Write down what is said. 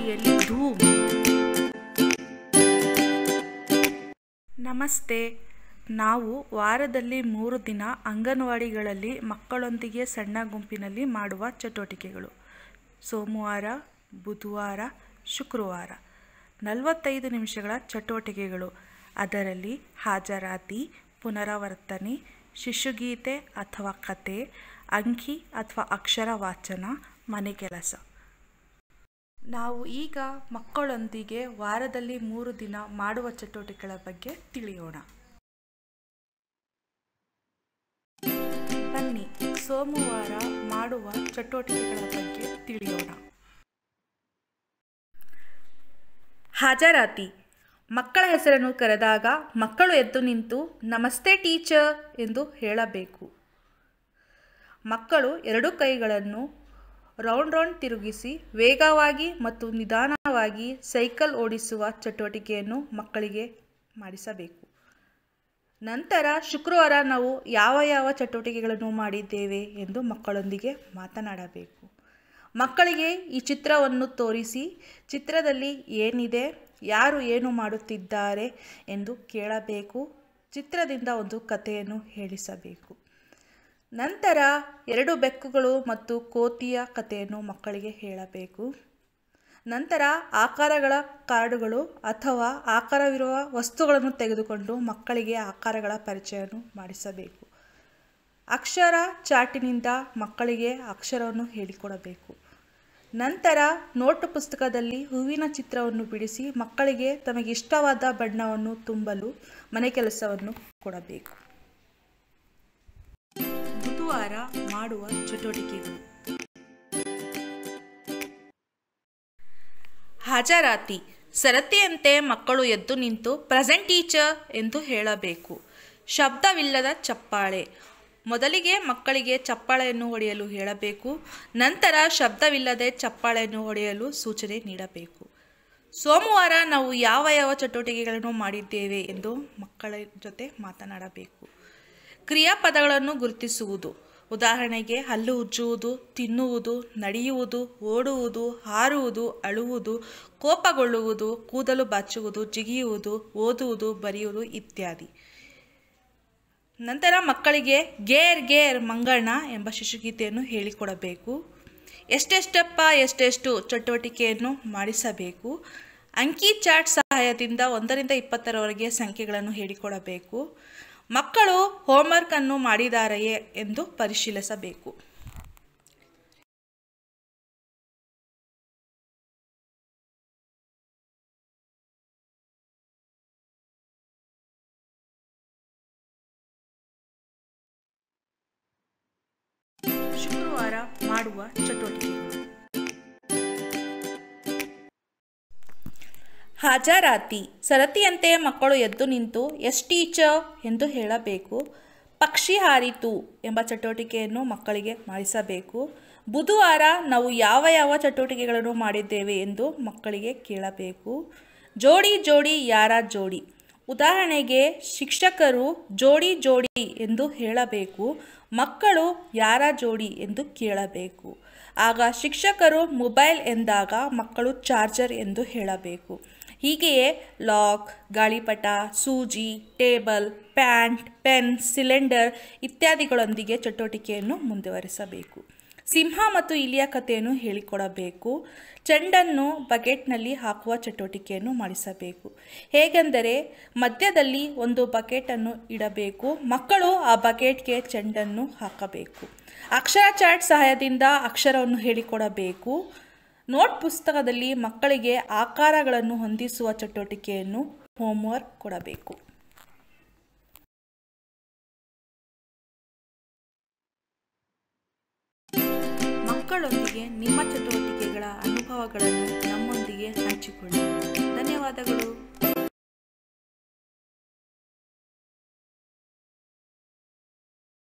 ಅಂಗನವಾಡಿಯಲ್ಲಿ ಧೂಮ್ ನಮಸ್ತೆ ನಾವು ವಾರದಲ್ಲಿ ಮೂರು ದಿನ ಅಂಗನವಾಡಿಗಳಲ್ಲಿ ಮಕ್ಕಳೊಂದಿಗೆ ಸಣ್ಣ ಗುಂಪಿನಲ್ಲಿ ಮಾಡುವ ಚಟುವಟಿಕೆಗಳು ಸೋಮವಾರ ಬುಧವಾರ ಶುಕ್ರವಾರ ನಲವತ್ತೈದು ನಿಮಿಷಗಳ ಚಟುವಟಿಕೆಗಳು ಅದರಲ್ಲಿ ಹಾಜರಾತಿ ಪುನರಾವರ್ತನೆ ಶಿಶುಗೀತೆ ಅಥವಾ ಕತೆ ಅಂಕಿ ಅಥವಾ ಅಕ್ಷರ ವಾಚನ ಮನೆ ಕೆಲಸ ನಾವು ಈಗ ಮಕ್ಕಳೊಂದಿಗೆ ವಾರದಲ್ಲಿ ಮೂರು ದಿನ ಮಾಡುವ ಚಟುವಟಿಕೆಗಳ ಬಗ್ಗೆ ತಿಳಿಯೋಣ ಬನ್ನಿ ಸೋಮವಾರ ಮಾಡುವ ಚಟುವಟಿಕೆಗಳ ಬಗ್ಗೆ ತಿಳಿಯೋಣ ಹಾಜರಾತಿ ಮಕ್ಕಳ ಹೆಸರನ್ನು ಕರೆದಾಗ ಮಕ್ಕಳು ಎದ್ದು ನಿಂತು ನಮಸ್ತೆ ಟೀಚರ್ ಎಂದು ಹೇಳಬೇಕು ಮಕ್ಕಳು ಎರಡು ಕೈಗಳನ್ನು ರೌಂಡ್ ರೌಂಡ್ ತಿರುಗಿಸಿ ವೇಗವಾಗಿ ಮತ್ತು ನಿಧಾನವಾಗಿ ಸೈಕಲ್ ಓಡಿಸುವ ಚಟುವಟಿಕೆಯನ್ನು ಮಕ್ಕಳಿಗೆ ಮಾಡಿಸಬೇಕು ನಂತರ ಶುಕ್ರವಾರ ನಾವು ಯಾವ ಯಾವ ಚಟುವಟಿಕೆಗಳನ್ನು ಮಾಡಿದ್ದೇವೆ ಎಂದು ಮಕ್ಕಳೊಂದಿಗೆ ಮಾತನಾಡಬೇಕು ಮಕ್ಕಳಿಗೆ ಈ ಚಿತ್ರವನ್ನು ತೋರಿಸಿ ಚಿತ್ರದಲ್ಲಿ ಏನಿದೆ ಯಾರು ಏನು ಮಾಡುತ್ತಿದ್ದಾರೆ ಎಂದು ಕೇಳಬೇಕು ಚಿತ್ರದಿಂದ ಒಂದು ಕಥೆಯನ್ನು ಹೇಳಿಸಬೇಕು ನಂತರ ಎರಡು ಬೆಕ್ಕುಗಳು ಮತ್ತು ಕೋತಿಯ ಕಥೆಯನ್ನು ಮಕ್ಕಳಿಗೆ ಹೇಳಬೇಕು ನಂತರ ಆಕಾರಗಳ ಕಾರ್ಡುಗಳು ಅಥವಾ ಆಕಾರವಿರುವ ವಸ್ತುಗಳನ್ನು ತೆಗೆದುಕೊಂಡು ಮಕ್ಕಳಿಗೆ ಆಕಾರಗಳ ಪರಿಚಯವನ್ನು ಮಾಡಿಸಬೇಕು ಅಕ್ಷರ ಚಾಟಿನಿಂದ ಮಕ್ಕಳಿಗೆ ಅಕ್ಷರವನ್ನು ಹೇಳಿಕೊಡಬೇಕು ನಂತರ ನೋಟು ಪುಸ್ತಕದಲ್ಲಿ ಹೂವಿನ ಚಿತ್ರವನ್ನು ಬಿಡಿಸಿ ಮಕ್ಕಳಿಗೆ ತಮಗೆ ಇಷ್ಟವಾದ ಬಣ್ಣವನ್ನು ತುಂಬಲು ಮನೆ ಕೆಲಸವನ್ನು ಕೊಡಬೇಕು ಬುಧವಾರ ಮಾಡುವ ಚಟುವಟಿಕೆಗಳು ಹಾಜರಾತಿ ಸರತಿಯಂತೆ ಮಕ್ಕಳು ಎದ್ದು ನಿಂತು ಪ್ರೆಸೆಂಟ್ ಟೀಚರ್ ಎಂದು ಹೇಳಬೇಕು ಶಬ್ದವಿಲ್ಲದ ಚಪ್ಪಾಳೆ ಮೊದಲಿಗೆ ಮಕ್ಕಳಿಗೆ ಚಪ್ಪಾಳೆಯನ್ನು ಹೊಡೆಯಲು ಹೇಳಬೇಕು ನಂತರ ಶಬ್ದವಿಲ್ಲದೆ ಚಪ್ಪಾಳೆಯನ್ನು ಹೊಡೆಯಲು ಸೂಚನೆ ನೀಡಬೇಕು ಸೋಮವಾರ ನಾವು ಯಾವ ಯಾವ ಚಟುವಟಿಕೆಗಳನ್ನು ಮಾಡಿದ್ದೇವೆ ಎಂದು ಮಕ್ಕಳ ಜೊತೆ ಮಾತನಾಡಬೇಕು ಕ್ರಿಯಾಪದಗಳನ್ನು ಗುರುತಿಸುವುದು ಉದಾಹರಣೆಗೆ ಹಲ್ಲು ಉಜ್ಜುವುದು ತಿನ್ನುವುದು ನಡೆಯುವುದು ಓಡುವುದು ಹಾರುವುದು ಅಳುವುದು ಕೋಪಗೊಳ್ಳುವುದು ಕೂದಲು ಬಾಚುವುದು ಜಿಗಿಯುವುದು ಓದುವುದು ಬರೆಯುವುದು ಇತ್ಯಾದಿ ನಂತರ ಮಕ್ಕಳಿಗೆ ಗೇರ್ ಗೇರ್ ಮಂಗಣ್ಣ ಎಂಬ ಶಿಶುಗೀತೆಯನ್ನು ಹೇಳಿಕೊಡಬೇಕು ಎಷ್ಟೆಷ್ಟಪ್ಪ ಎಷ್ಟೆಷ್ಟು ಚಟುವಟಿಕೆಯನ್ನು ಮಾಡಿಸಬೇಕು ಅಂಕಿ ಚಾಟ್ ಸಹಾಯದಿಂದ ಒಂದರಿಂದ ಇಪ್ಪತ್ತರವರೆಗೆ ಸಂಖ್ಯೆಗಳನ್ನು ಹೇಳಿಕೊಡಬೇಕು ಮಕ್ಕಳು ಹೋಮ್ವರ್ಕನ್ನು ಮಾಡಿದಾರೆಯೇ ಎಂದು ಪರಿಶೀಲಿಸಬೇಕು ಶುಕ್ರವಾರ ಮಾಡುವ ಚಟುವಟಿಕೆಗಳು ಹಾಜರಾತಿ ಸರತಿಯಂತೆ ಮಕ್ಕಳು ಎದ್ದು ನಿಂತು ಎಸ್ ಟೀಚರ್ ಎಂದು ಹೇಳಬೇಕು ಪಕ್ಷಿ ಹಾರಿತು ಎಂಬ ಚಟುವಟಿಕೆಯನ್ನು ಮಕ್ಕಳಿಗೆ ಮಾಡಿಸಬೇಕು ಬುಧವಾರ ನಾವು ಯಾವ ಯಾವ ಚಟುವಟಿಕೆಗಳನ್ನು ಮಾಡಿದ್ದೇವೆ ಎಂದು ಮಕ್ಕಳಿಗೆ ಕೇಳಬೇಕು ಜೋಡಿ ಜೋಡಿ ಯಾರ ಜೋಡಿ ಉದಾಹರಣೆಗೆ ಶಿಕ್ಷಕರು ಜೋಡಿ ಜೋಡಿ ಎಂದು ಹೇಳಬೇಕು ಮಕ್ಕಳು ಯಾರ ಜೋಡಿ ಎಂದು ಕೇಳಬೇಕು ಆಗ ಶಿಕ್ಷಕರು ಮೊಬೈಲ್ ಎಂದಾಗ ಮಕ್ಕಳು ಚಾರ್ಜರ್ ಎಂದು ಹೇಳಬೇಕು ಹೀಗೆಯೇ ಲಾಕ್ ಗಾಳಿಪಟ ಸೂಜಿ ಟೇಬಲ್ ಪ್ಯಾಂಟ್ ಪೆನ್ ಸಿಲಿಂಡರ್ ಇತ್ಯಾದಿಗಳೊಂದಿಗೆ ಚಟುವಟಿಕೆಯನ್ನು ಮುಂದುವರಿಸಬೇಕು ಸಿಂಹ ಮತ್ತು ಇಲಿಯ ಕಥೆಯನ್ನು ಹೇಳಿಕೊಡಬೇಕು ಚೆಂಡನ್ನು ಬಕೆಟ್ನಲ್ಲಿ ಹಾಕುವ ಚಟುವಟಿಕೆಯನ್ನು ಮಾಡಿಸಬೇಕು ಹೇಗೆಂದರೆ ಮಧ್ಯದಲ್ಲಿ ಒಂದು ಬಕೆಟನ್ನು ಇಡಬೇಕು ಮಕ್ಕಳು ಆ ಬಕೆಟ್ಗೆ ಚೆಂಡನ್ನು ಹಾಕಬೇಕು ಅಕ್ಷರ ಚಾಟ್ ಸಹಾಯದಿಂದ ಅಕ್ಷರವನ್ನು ಹೇಳಿಕೊಡಬೇಕು ನೋಟ್ ಪುಸ್ತಕದಲ್ಲಿ ಮಕ್ಕಳಿಗೆ ಆಕಾರಗಳನ್ನು ಹೊಂದಿಸುವ ಚಟುವಟಿಕೆಯನ್ನು ಹೋಮ್ವರ್ಕ್ ಕೊಡಬೇಕು ಮಕ್ಕಳೊಂದಿಗೆ ನಿಮ್ಮ ಚಟುವಟಿಕೆಗಳ ಅನುಭವಗಳನ್ನು ನಮ್ಮೊಂದಿಗೆ ಹಂಚಿಕೊಳ್ಳಿ ಧನ್ಯವಾದಗಳು